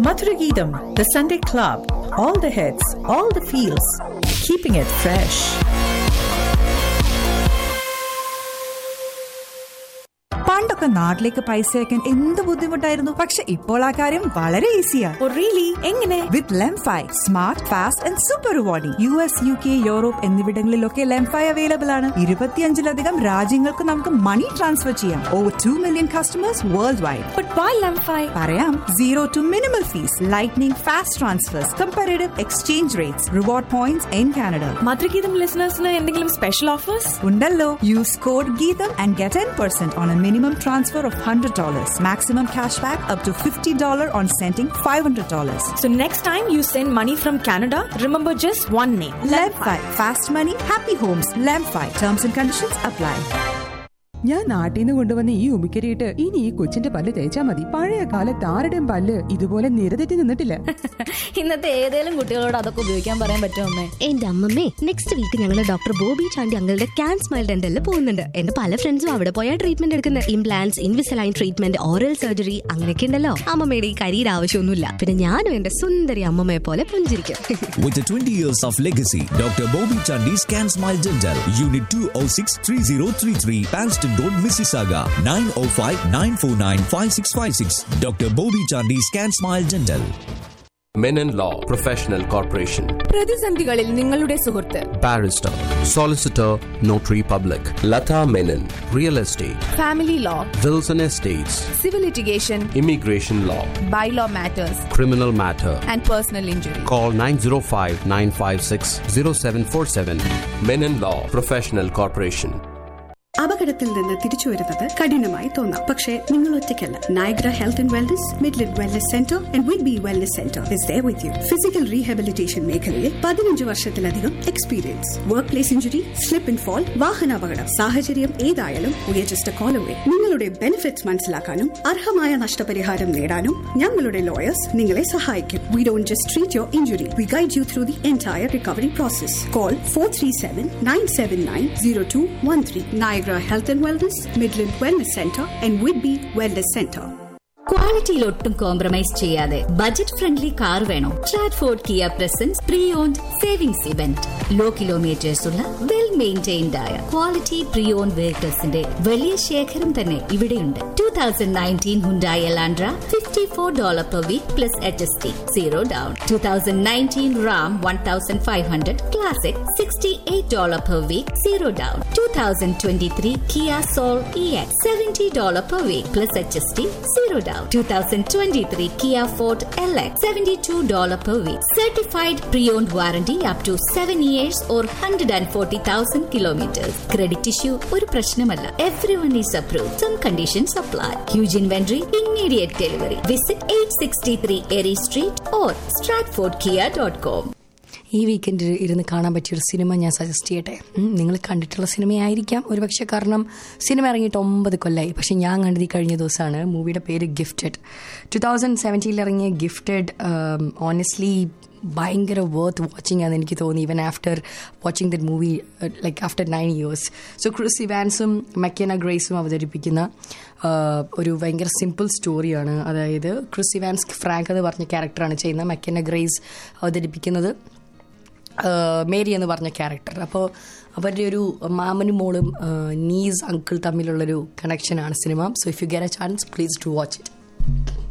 Mathura Geetam, the Sunday Club. All the hits, all the feels. Keeping it fresh. പണ്ടൊക്കെ നാട്ടിലേക്ക് പൈസ അയക്കാൻ എന്ത് ബുദ്ധിമുട്ടായിരുന്നു പക്ഷെ ഇപ്പോൾ ആ കാര്യം വളരെ ഈസിയാ റിയലി എങ്ങനെ with Lemfi smart fast and super rewarding U S U K Europe എന്നിവിടങ്ങളിലൊക്കെ ലെംഫൈ അവൈലബിൾ ആണ് ഇരുപത്തിയഞ്ചിലധികം രാജ്യങ്ങൾക്ക് നമുക്ക് മണി ട്രാൻസ്ഫർ ചെയ്യാം over to million customers world wide but why Lemfi പറയാം zero to minimal fees lightning fast transfers comparative exchange rates reward points in Canada Madhurageetham ലിസണേഴ്സിന് എന്തെങ്കിലും special offers ഉണ്ടല്ലോ use code Geetham and get ten percent on a minimum transfer of hundred dollars maximum cash back up to fifty dollar on sending five hundred dollars So next time you send money from Canada, remember just one name. Lemfi. Fast money, happy homes. Lemfi. Terms and conditions apply. ഞാൻ നാട്ടിൽ നിന്ന് കൊണ്ടുവന്ന ഈ ഉമിക്കരിയിട്ട് ഇനി ഈ കൊച്ചിന്റെ പല്ല് തേച്ചാ മതി പഴയ കാലത്ത് ആരുടെയും പല്ല് ഇതുപോലെ നിരതെറ്റി നിന്നിട്ടില്ല ഇന്നത്തെ ഏതേലും കുട്ടികളോട് അതൊക്കെ ഉപയോഗിക്കാൻ പറയാൻ പറ്റുമോ അമ്മേ എന്റെ അമ്മമ്മേ നെക്സ്റ്റ് വീക്ക് ഞങ്ങൾ ഡോക്ടർ ബോബി ചാണ്ടി അങ്ങളുടെ ക്യാൻ സ്മൈൽ ഡെന്റലിൽ പോകുന്നുണ്ട് എന്റെ പല ഫ്രണ്ട്സും അവിടെ പോയാൽ ട്രീറ്റ്മെന്റ് എടുക്കുന്നത് implants Invisalign treatment oral surgery അങ്ങനെയൊക്കെ ഉണ്ടല്ലോ അമ്മമ്മയുടെ ഈ കരിയുടെ ആവശ്യമൊന്നുമില്ല പിന്നെ ഞാനും എന്റെ സുന്ദരി അമ്മമ്മയെ പോലെ പുഞ്ചിരിക്കും With the 20 years of legacy, Dr. Bobby Chandy Scan Smile Dental, Unit 206 3033, Panston Road, Mississauga, 905 949 5656. Dr. Bobby Chandy Scan Smile Dental. Menon Law Professional Corporation. പ്രതിസന്ധികളിൽ നിങ്ങളുടെ സുഹൃത്ത് Barrister. Solicitor. Notary Public. Lata Menon. Real Estate. Family law Wilson Estates. Civil litigation Immigration Law. Bylaw matters Criminal Matter. And personal injury Call 905 956 0747. Menon Law Professional Corporation. അപകടത്തിൽ നിന്ന് തിരിച്ചു വരുന്നത് കഠിനമായി തോന്നാം പക്ഷേ നിങ്ങൾ ഒറ്റയ്ക്കല്ല Niagara health and wellness Midland wellness centre and wid B wellness centre is there with you physical rehabilitation മേഖലയിൽ പതിനഞ്ച് വർഷത്തിലധികം experience work place injury slip and fall വാഹനാപകടം സാഹചര്യം ഏതായാലും വി ജസ്റ്റ് കോൾ അവേ നിങ്ങളുടെ ബെനിഫിറ്റ്സ് മനസ്സിലാക്കാനും അർഹമായ നഷ്ടപരിഹാരം നേടാനും ഞങ്ങളുടെ ലോയേഴ്സ് നിങ്ങളെ സഹായിക്കും we don't just treat your injury we guide you through the entire recovery process call four three seven nine seven nine zero two one three Niagara Health and Wellness, Midland Wellness Center, and Whitby Wellness Center. ക്വാളിറ്റിയിൽ ഒട്ടും compromise ചെയ്യാതെ budget friendly car വേണോ transport Kia presents pre owned savings event low kilometres ഉള്ള well maintained ആയ quality pre own വെഹിക്കിൾസിന്റെ വലിയ ശേഖരം തന്നെ ഇവിടെയുണ്ട് two thousand nineteen Hyundai Elantra fifty four dollar per week plus H S T zero down two thousand nineteen RAM one thousand five hundred classic sixty eight dollar per week zero down two thousand twenty three Kia Soul E X seventy dollar per week plus H S T zero down. 2023 Kia Ford LX $72 per week. Certified pre-owned warranty up to 7 years or 140,000 kilometers. Credit issue ഒരു പ്രശ്നമല്ല everyone is approved. Some conditions apply. Huge inventory, immediate delivery. Visit 863 Erie Street or stratfordkia.com. ഈ വീക്കെൻഡിൽ ഇരുന്ന് കാണാൻ പറ്റിയൊരു cinema ഞാൻ suggest ചെയ്യട്ടെ നിങ്ങൾ കണ്ടിട്ടുള്ള സിനിമയായിരിക്കാം ഒരുപക്ഷെ കാരണം സിനിമ ഇറങ്ങിയിട്ട് ഒമ്പത് കൊല്ലമായി പക്ഷെ ഞാൻ കണ്ടത് ഈ കഴിഞ്ഞ ദിവസമാണ് മൂവിയുടെ പേര് ഗിഫ്റ്റഡ് ടു തൗസൻഡ് സെവൻറ്റീനിൽ ഇറങ്ങിയ ഗിഫ്റ്റഡ് ഓണസ്റ്റ്ലി ഭയങ്കര വർത്ത് വാച്ചിങ് ആണെന്ന് എനിക്ക് തോന്നി even after watching that movie like after nine years so Chris ഇവാൻസും മക്കേന ഗ്രേസും അവതരിപ്പിക്കുന്ന ഒരു ഭയങ്കര സിമ്പിൾ സ്റ്റോറിയാണ് അതായത് ക്രിസ് ഇവാൻസ് ഫ്രാങ്ക് എന്ന് പറഞ്ഞ ക്യാരക്ടറാണ് ചെയ്യുന്നത് മക്കേന ഗ്രേസ് അവതരിപ്പിക്കുന്നത് മേരി എന്ന് പറഞ്ഞ ക്യാരക്ടർ അപ്പോൾ അവരുടെ ഒരു മാമനും മോളും നീസ് അങ്കിൾ തമ്മിലുള്ളൊരു കണക്ഷനാണ് സിനിമ so if you get a chance please to watch it